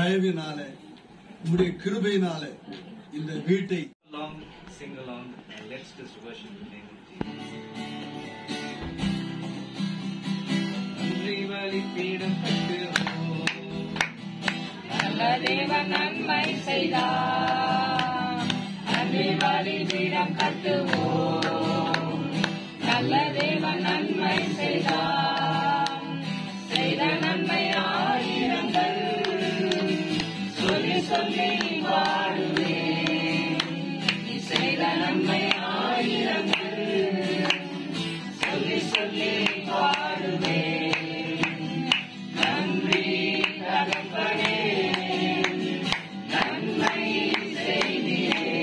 தயவினால உம்முடைய கிருபையினால இந்த வீட்டை along, sing along, and let's just worship the name of Jesus. நன்றி பலிபீடம் கட்டுவோம். நல்ல தேவன் நன்மை செய்தார் நன்றி பலிபீடம் கட்டுவோம் நல்ல தேவன் நன்மை செய்தார் செய்த நன்மை ஆயிரங்கள் சொல்லி சொல்லி வாழுவேன் நீ செய்த நன்மை ஆயிரங்கள் சொல்லி சொல்லி வாழுவேன் நன்றி தகப்பனே நன்மை செய்தீரே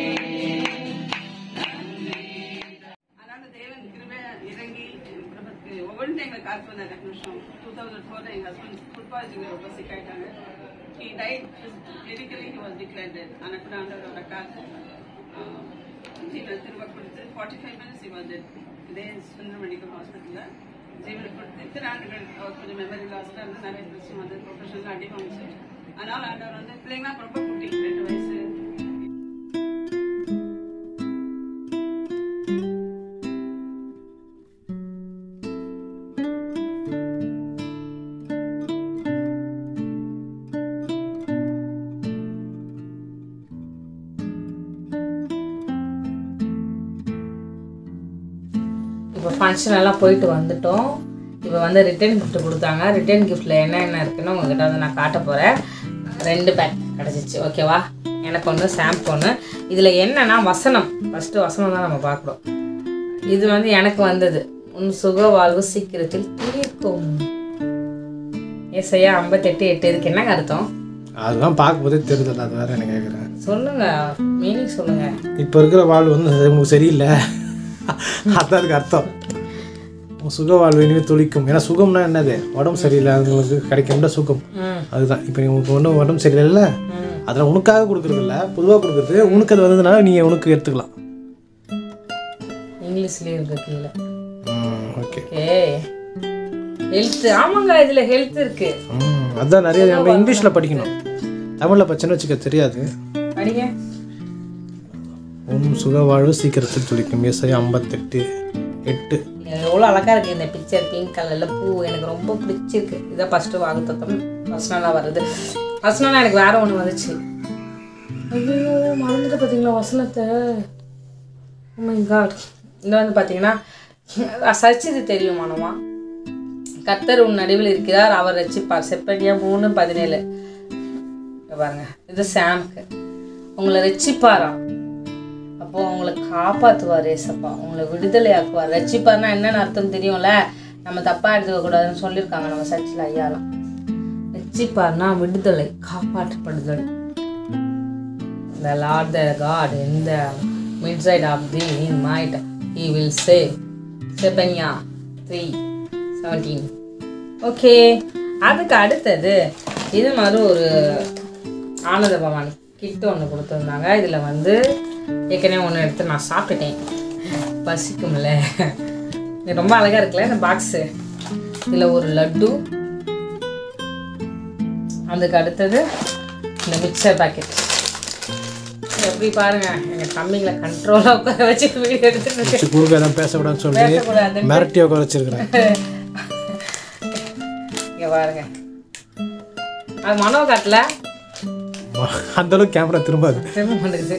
அதனால தேவன் கிருபை இறங்கி என் குடும்பத்துக்கு ஒவ்வொன்றும் எங்களை காத்து வந்தார் ரெண்டு நிமிஷம் டூ தௌசண்ட் ஃபோர்ல எங்க ஹஸ்பண்ட் ஃபுட் பாய்சன் ரொம்ப சிக் ஆயிட்டாங்க he died medically he was declared ஆனா கூட ஆண்டவரோட காத்து ஜீவன் திரும்ப கொடுத்து forty five minutes he was dead இதே சுந்தர் மெடிக்கல் ஹாஸ்பிட்டல்ல ஜீவன் கொடுத்து இத்தனை ஆண்டுகள் அவர் கொஞ்சம் மெமரி லாஸ்ல இருந்து நிறைய பிரச்சனை வந்து ப்ரொஃபஷனல் அடி வாங்கிச்சு அதனால ஆண்டவர் வந்து பிள்ளைங்களாம் ரொம்ப குட்டி ரெண்டு வயசு இப்போ ஃபங்க்ஷன் எல்லாம் போயிட்டு வந்துட்டோம் இப்போ வந்து ரிட்டர்ன் கிஃப்ட் கொடுத்தாங்க ரிட்டர்ன் கிஃப்ட்டில் என்ன என்ன இருக்குன்னு உங்ககிட்ட வந்து நான் காட்ட போகிறேன் ரெண்டு பேக் கிடச்சிச்சு ஓகேவா எனக்கு ஒன்று சாம்ப் ஒன்று இதில் என்னன்னா வசனம் ஃபஸ்ட்டு வசனம் தான் நம்ம பார்க்குறோம் இது வந்து எனக்கு வந்தது உன் சுக வாழ்வு சீக்கிரத்தில் தீர்க்கும் ஏசையா ஐம்பத்தெட்டு எட்டு இதுக்கு என்ன அர்த்தம் அதெல்லாம் பார்க்கும்போதே தெரியுது அது வேற எனக்கு கேட்குறேன் சொல்லுங்க மீனிங் சொல்லுங்க இப்போ இருக்கிற வாழ்வு வந்து உங்களுக்கு சரியில்லை அதான் அதுக்கு அர்த்தம் உன் சுக வாழ்வு இனிமேல் துளிக்கும் ஏன்னா சுகம்னா என்னது உடம்பு சரியில்லை அதுங்களுக்கு கிடைக்கின்ற சுகம் ம் அதுதான் இப்போ உங்களுக்கு ஒன்றும் உடம்பு சரியில்லைல்ல அதில் உனக்காக கொடுக்குறது இல்லை பொதுவாக கொடுக்குறது உனக்கு அது வந்ததுனால நீங்கள் உனக்கு எடுத்துக்கலாம் இங்கிலீஷ்லேயே இருக்கு கீழே ஓகே ஓகே ஹெல்த் ஆமாங்க இதில் ஹெல்த் இருக்கு ம் அதான் நிறைய நம்ம இங்கிலீஷில் படிக்கணும் தமிழில் பச்சைன்னு வச்சுக்க தெரியாது படிங்க உன் சுக வாழ்வு சீக்கிரத்தில் துளிக்கும் இசை ஐம்பத்தெட்டு எட்டு எவ்வளோ அழகா இருக்கு இந்த பிக்சர் பிங்க் கலர்ல பூ எனக்கு ரொம்ப பிடிச்சிருக்கு இதான் ஃபர்ஸ்ட் வாக்குத்தத்தம் பர்சனலாக வருது பர்சனலாக எனக்கு வேற ஒன்று வந்துச்சு ஐயோ மறந்துட்டு பார்த்தீங்களா வசனத்தை மை காட் இது வந்து பார்த்தீங்கன்னா சர்ச்சது தெரியும் மனமா கத்தர் உன் நடுவில் இருக்கிறார் அவர் ரசிப்பார் செப்படியா மூணு பதினேழு இங்க பாருங்க இது சாம்க்கு உங்களை ரட்சிப்பாராம் அப்போ உங்களை காப்பாற்றுவார் ஏசப்பா உங்களை விடுதலை ஆக்குவார் ரட்சிப்பார்னா என்னென்னு அர்த்தம் தெரியும்ல நம்ம தப்பாக எடுத்துக்க கூடாதுன்னு சொல்லியிருக்காங்க நம்ம சர்ச்சில் ஐயாலாம் ரட்சிப்பார்னா விடுதலை காப்பாற்றப்படுதல் the Lord the God in the midside of thee in might he will save Zephaniah three seventeen okay அதுக்கு அடுத்தது இது மாதிரி ஒரு ஆனந்த பவானி கிட்டு ஒன்று கொடுத்துருந்தாங்க இதில் வந்து ஏற்கனவே ஒன்று எடுத்து நான் சாப்பிட்டுட்டேன் பசிக்கும்ல இது ரொம்ப அழகாக இருக்குல்ல இந்த பாக்ஸு இதில் ஒரு லட்டு அதுக்கு அடுத்தது இந்த மிக்சர் பாக்கெட் எப்படி பாருங்க எங்க தம்பிங்களை கண்ட்ரோலா உட்கார வச்சு வீடியோ எடுத்துட்டு வச்சு குறுக்க எதாவது பேசக்கூடாதுன்னு சொல்லி பேசக்கூடாது மிரட்டி உட்கார வச்சிருக்கிறேன் இங்க பாருங்க அது மனோ காட்டல அந்த அளவுக்கு கேமரா திரும்பாது திரும்ப மாட்டேங்குது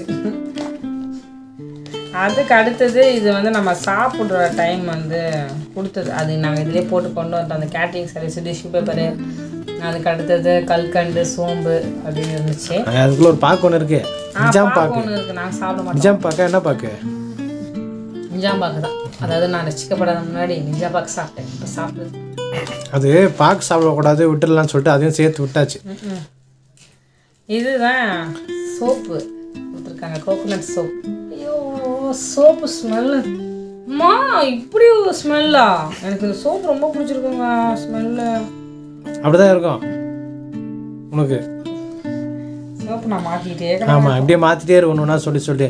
அதுக்கு அடுத்தது இது வந்து நம்ம சாப்பிட்ற டைம் வந்து கொடுத்தது அது நாங்கள் இதிலே போட்டு கொண்டு வந்தோம் அந்த கேட்ரிங் சர்வீஸ் டிஷ்யூ பேப்பரு அதுக்கு அடுத்தது கல்கண்டு சோம்பு அப்படின்னு இருந்துச்சு அதுக்குள்ள ஒரு பாக்கு ஒன்று இருக்கு நிஜாம் பாக்கு ஒன்று இருக்கு நாங்கள் சாப்பிட மாட்டோம் நிஜாம் பாக்கா என்ன பாக்கு நிஜாம்பாக்கு தான் அதாவது நான் ரசிக்கப்படாத முன்னாடி நிஜாம்பாக்கு சாப்பிட்டேன் இப்போ சாப்பிடுது அது பாக்கு சாப்பிடக்கூடாது விட்டுடலாம்னு சொல்லிட்டு அதையும் சேர்த்து விட்டாச்சு இதுதான் சோப்பு கொடுத்துருக்காங்க கோகோனட் சோப் ஐயோ சோப்பு ஸ்மெல்லு அம்மா இப்படி ஒரு ஸ்மெல்லா எனக்கு இந்த சோப்பு ரொம்ப பிடிச்சிருக்குங்க ஸ்மெல்லு அப்படிதான் இருக்கும் உனக்கு சோப்பு நான் மாட்டிக்கிட்டே ஆமாம் இப்படியே மாற்றிட்டே இருக்கணும்னா சொல்லி சொல்லி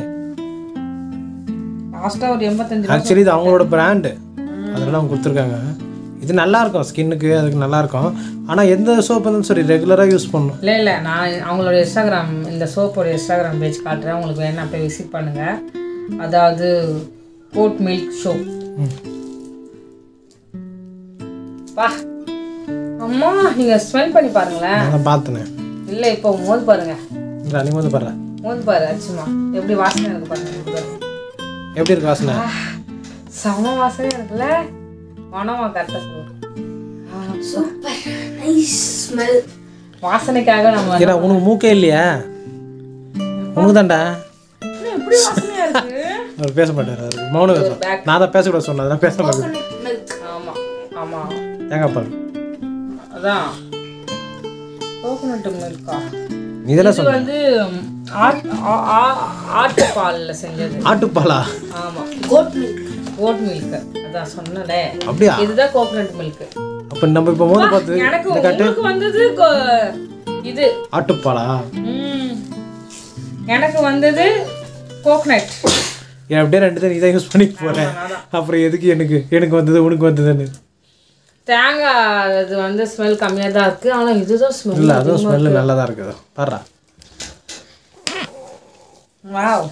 லாஸ்ட்டாக ஒரு எண்பத்தஞ்சு ரூபா ஆக்சுவலி இது அவங்களோட பிராண்டு அதனால அவங்க கொடுத்துருக்காங்க இது நல்லா இருக்கும் ஸ்கின்னுக்கு அதுக்கு நல்லா இருக்கும் ஆனால் எந்த சோப் இருந்தாலும் சரி ரெகுலராக யூஸ் பண்ணணும் இல்லை இல்லை நான் அவங்களோட இன்ஸ்டாகிராம் இந்த சோப்போட இன்ஸ்டாகிராம் பேஜ் காட்டுறேன் உங்களுக்கு வேணா போய் விசிட் பண்ணுங்கள் அதாவது ஓட் மில்க் ஷோ வா அம்மா நீங்கள் ஸ்மெல் பண்ணி பாருங்களேன் நான் பார்த்தேனே இல்லை இப்போ மோது பாருங்க இல்லை நீ வந்து பாரு மோது பாரு அச்சுமா எப்படி வாசனை இருக்கு பாருங்க இங்க பாருங்க. எப்படி இருக்கு வாசனை செம வாசனை இருக்குல்ல மனமா கரெக்டாக சொல்லுவோம் சூப்பர் நைஸ் ஸ்மெல் வாசனைக்காக நம்ம ஏன்னா உனக்கு மூக்கே இல்லையா உனக்கு தான்டா என்ன இப்படி வாசனையா இருக்கு அவர் பேச மாட்டார் அவருக்கு மௌன பேச நான் தான் பேசக்கூடாது சொன்னேன் அதான் பேச மாட்டேன் மில்க் ஆமா ஆமா தேங்காய் பால் அதான் கோகோனட் மில்கா நீ தானே இது வந்து ஆட்- ஆ- ஆ- ஆட்டுப்பால்ல செஞ்சது ஆட்டுப்பாலா ஆமா கோட் மில்க் கோட் மில்க் அதான் சொன்னலே அப்படியா இதுதான் கோகோனட் மில்க் அப்போ நம்ம இப்போ மோத பார்த்து எனக்கு உங்களுக்கு வந்தது கோ- இது ஆட்டுப்பாலா ம், எனக்கு வந்தது கோகனட் ஏன் அப்படியே ரெண்டு தான் நீ தான் யூஸ் பண்ணி போகிறேன் அப்புறம் எதுக்கு எனக்கு எனக்கு வந்தது உனக்கு வந்ததுன்னு தேங்காய் இது வந்து ஸ்மெல் கம்மியாக தான் இருக்கு ஆனால் இதுதான் ஸ்மெல் இல்லை அதுவும் ஸ்மெல்லு நல்லா தான் இருக்குது பாடுறா வாவ்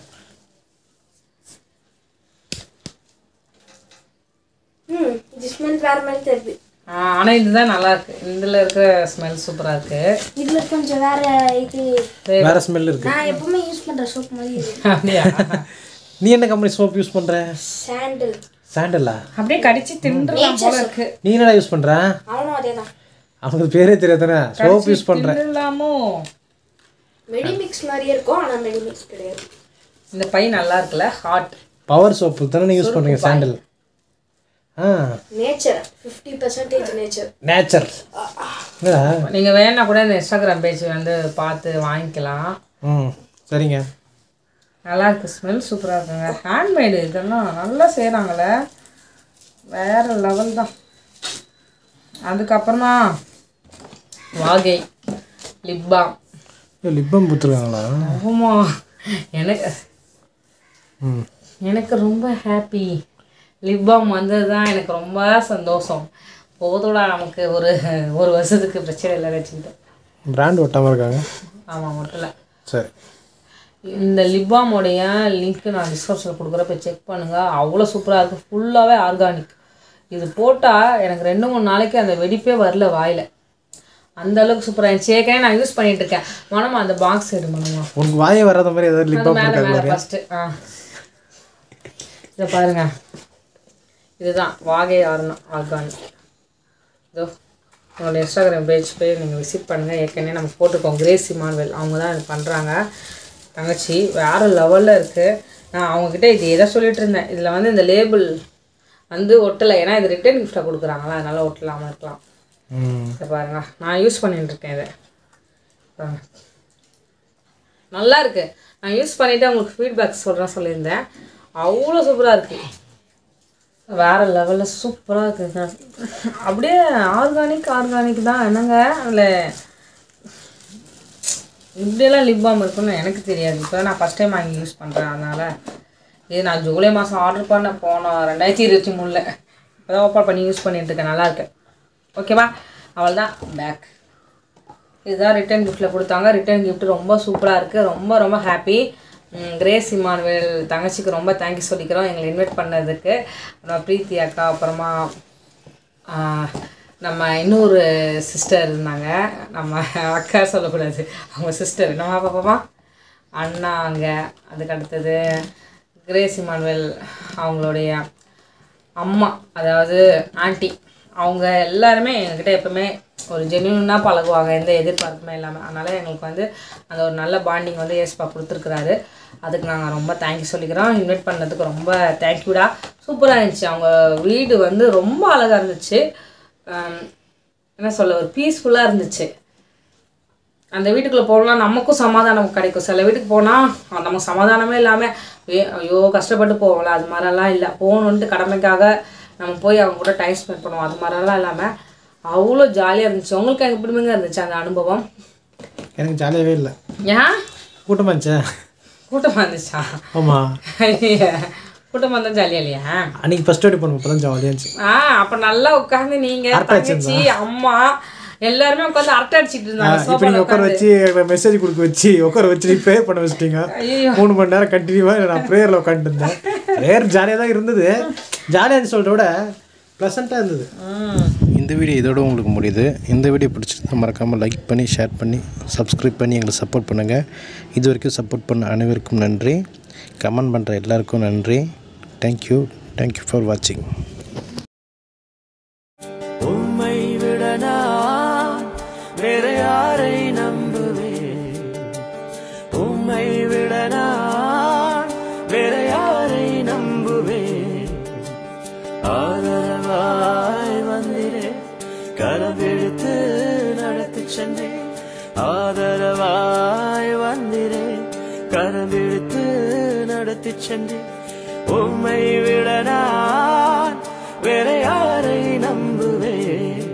ம் இது ஸ்மெல் வேற மாதிரி தெரியுது ஆனால் இதுதான் நல்லா இருக்கு இதுல இருக்கிற ஸ்மெல் சூப்பரா இருக்கு இதுல கொஞ்சம் வேற இது வேற ஸ்மெல் இருக்கு நான் எப்பவுமே யூஸ் பண்ற சோப் மாதிரி இது அப்படியா நீ என்ன கம்பெனி சோப் யூஸ் பண்ற சாண்டில் சாண்டலா அப்படியே கடிச்சு தின்றலாம் போல இருக்கு நீ என்னடா யூஸ் பண்ற அவனும் அதே தான் அவனுக்கு பேரே தெரியாதானே சோப் யூஸ் பண்ற தின்றலாமோ மெடிமிக்ஸ் மாதிரியே இருக்கும் ஆனா மெடிமிக்ஸ் கிடையாது இந்த பை நல்லா இருக்குல்ல ஹாட் பவர் சோப்பு தானே நீ யூஸ் பண்றீங்க சாண்டல் ஆ nature fifty percentage nature nature என்னடா நீங்க வேணா கூட இந்த இன்ஸ்டாகிராம் பேஜ் வந்து பார்த்து வாங்கிக்கலாம் ம் சரிங்க நல்லா இருக்கு ஸ்மெல் சூப்பரா இருக்குங்க ஹேண்ட்மேடு இதெல்லாம் நல்லா செய்கிறாங்களே வேற லெவல் தான் அதுக்கப்புறமா வாகை லிப்பாம் லிப்பம் புத்துருக்காங்களா ஆமா எனக்கு ம் எனக்கு ரொம்ப ஹாப்பி லிப்பாம் வந்தது தான் எனக்கு ரொம்ப சந்தோஷம் போதுடா நமக்கு ஒரு ஒரு வருஷத்துக்கு பிரச்சனை இல்லை வச்சுக்கிட்டேன் பிராண்ட் ஒட்டாமல் இருக்காங்க ஆமாம் மட்டும் இல்லை சரி இந்த லிப்பாமோடைய லிங்க் நான் டிஸ்கிரிப்ஷனில் கொடுக்குறேன் போய் செக் பண்ணுங்கள் அவ்வளோ சூப்பராக இருக்குது ஃபுல்லாகவே ஆர்கானிக் இது போட்டால் எனக்கு ரெண்டு மூணு நாளைக்கு அந்த வெடிப்பே வரல வாயில் அந்த அளவுக்கு சூப்பராக இருந்துச்சு ஏற்கனவே நான் யூஸ் பண்ணிட்டு இருக்கேன் மனமா அந்த பாக்ஸ் எடு மனமா உனக்கு வாயே வராத மாதிரி ஏதாவது அது லிப்பம் மேலே இருக்காங்க மேலே ஃபஸ்ட்டு ஆ இதை பாருங்க இதுதான் வாகை ஆர்னா ஆர்கானிக் இதோ உங்களோட இன்ஸ்டாகிராம் பேஜ் போய் நீங்கள் விசிட் பண்ணுங்கள் ஏற்கனவே நம்ம போட்டிருக்கோம் கிரேஸ் இமான்வெல் அவங்க தான் இது பண்ணுறாங்க தங்கச்சி வேறு லெவலில் இருக்குது நான் அவங்கக்கிட்ட இது எதை சொல்லிட்டு இருந்தேன் இதில் வந்து இந்த லேபிள் வந்து ஒட்டலை ஏன்னா இது ரிட்டர்ன் கிஃப்டாக கொடுக்குறாங்களா அதனால ஒட்டலாமல் இருக்கலாம் ம் இதை பாருங்க நான் யூஸ் பண்ணிட்டு இருக்கேன் இதை பாருங்க நல்லா இருக்கு நான் யூஸ் பண்ணிட்டு உங்களுக்கு ஃபீட்பேக் சொல்கிறேன் சொல்லியிருந்தேன் அவ்வளோ சூப்பராக இருக்கு வேற லெவலில் சூப்பராக இருக்குங்க அப்படியே ஆர்கானிக் ஆர்கானிக் தான் என்னங்க அதில் இப்படியெல்லாம் லிப் பாம் இருக்குன்னு எனக்கு தெரியாது இப்போ நான் ஃபஸ்ட் டைம் வாங்கி யூஸ் பண்ணுறேன் அதனால் இது நான் ஜூலை மாதம் ஆர்டர் பண்ண போனோம் ரெண்டாயிரத்தி இருபத்தி மூணில் இப்போ தான் ஓப்பன் பண்ணி யூஸ் பண்ணிட்டு இருக்கேன் நல்லா இருக்கு ஓகேவா அவள் தான் பேக் இதுதான் ரிட்டர்ன் கிஃப்ட்டில் கொடுத்தாங்க ரிட்டர்ன் gift ரொம்ப சூப்பராக இருக்குது ரொம்ப ரொம்ப ஹாப்பி கிரேஸ் இமானுவேல் தங்கச்சிக்கு ரொம்ப தேங்க்யூ சொல்லிக்கிறோம் எங்களை இன்வைட் பண்ணதுக்கு அப்புறம் பிரீத்தி அக்கா அப்புறமா ஆஹ், நம்ம இன்னொரு சிஸ்டர் இருந்தாங்க நம்ம அக்கா சொல்லக்கூடாது அவங்க சிஸ்டர் நம்ம பாப்பாமா அண்ணா அங்கே அதுக்கு அடுத்தது கிரேஸ் இமானுவேல் அவங்களுடைய அம்மா அதாவது ஆண்டி அவங்க எல்லாருமே எங்ககிட்ட எப்பவுமே ஒரு ஜென்யூனாக பழகுவாங்க எந்த எதிர்பார்ப்புமே இல்லாமல் அதனால் எங்களுக்கு வந்து அந்த ஒரு நல்ல பாண்டிங் வந்து ஏஸ்பா கொடுத்துருக்குறாரு அதுக்கு நாங்கள் ரொம்ப தேங்க்யூ சொல்லிக்கிறோம் இன்வைட் பண்ணதுக்கு ரொம்ப தேங்க்யூடா சூப்பராக இருந்துச்சு அவங்க வீடு வந்து ரொம்ப அழகாக இருந்துச்சு ஆம், என்ன சொல்ல ஒரு பீஸ்ஃபுல்லாக இருந்துச்சு அந்த வீட்டுக்குள்ளே போகலாம் நமக்கும் சமாதானம் கிடைக்கும் சில வீட்டுக்கு போனால் நமக்கு சமாதானமே இல்லாமல் ஐயோ கஷ்டப்பட்டு போவோம்ல அது மாதிரிலாம் இல்லை போகணுன்ட்டு கடமைக்காக நம்ம போய் அவங்க கூட டைம் ஸ்பெண்ட் பண்ணுவோம் அது மாதிரிலாம் இல்லாமல் அவ்வளோ ஜாலியாக இருந்துச்சு உங்களுக்கு எனக்கு எப்படிங்க இருந்துச்சு அந்த அனுபவம் எனக்கு ஜாலியாகவே இல்லை ஏன் கூட்டமாக இருந்துச்சே கூட்டமாக இருந்துச்சா ஆமாம் ஐய. கூட்டம் வந்தா ஜாலியா இல்லையா அன்னைக்கு ஃபர்ஸ்ட் வாட்டி பண்ணுவோம் இப்போ தான் ஜாலியாக இருந்துச்சு ஆ அப்ப நல்லா உட்கார்ந்து நீங்க அரட்டை தங்கச்சி அம்மா எல்லாருமே உட்கார்ந்து அரட்டை அடிச்சிட்டு இருந்தாங்க இப்போ சோஃபால நீங்கள் உட்கார உட்கார்ந்து. வச்சு மெசேஜ் கொடுக்க வச்சு உட்கார வச்சு ப்ரேயர் பண்ண வச்சிட்டீங்க ஐயோ மூணு மணி நேரம் கண்டினியூவாக நான் ப்ரேயரில் உட்காந்துட்டு இருந்தேன் ப்ரேயர் ஜாலியாக தான் இருந்தது ஜாலியாக இருந்து சொல்கிறத விட ப்ளசண்ட்டாக இருந்தது ம். இந்த வீடியோ இதோட உங்களுக்கு முடியுது இந்த வீடியோ பிடிச்சிருந்தா மறக்காமல் லைக் பண்ணி ஷேர் பண்ணி சப்ஸ்கிரைப் பண்ணி எங்களை சப்போர்ட் பண்ணுங்கள் இது வரைக்கும் சப்போர்ட் பண்ண அனைவருக்கும் நன்றி கமெண்ட் பண்ணுற எல்லாருக்கும் நன்றி தேங்க்யூ தேங்க்யூ ஃபார் வாட்சிங் உம்மை விட நான் வேற யாரை நம்புவேன் உம்மை விட நான் வேற யாரை நம்புவேன் ஆதரவாய் வந்திரே கரவெடுத்து நடத்தி சென்றேன் ஆதரவாய் வந்திரே கரவெடுத்து நடத்தி சென்றேன் உம்மை விட நான் வேற யாரை நம்புவேன்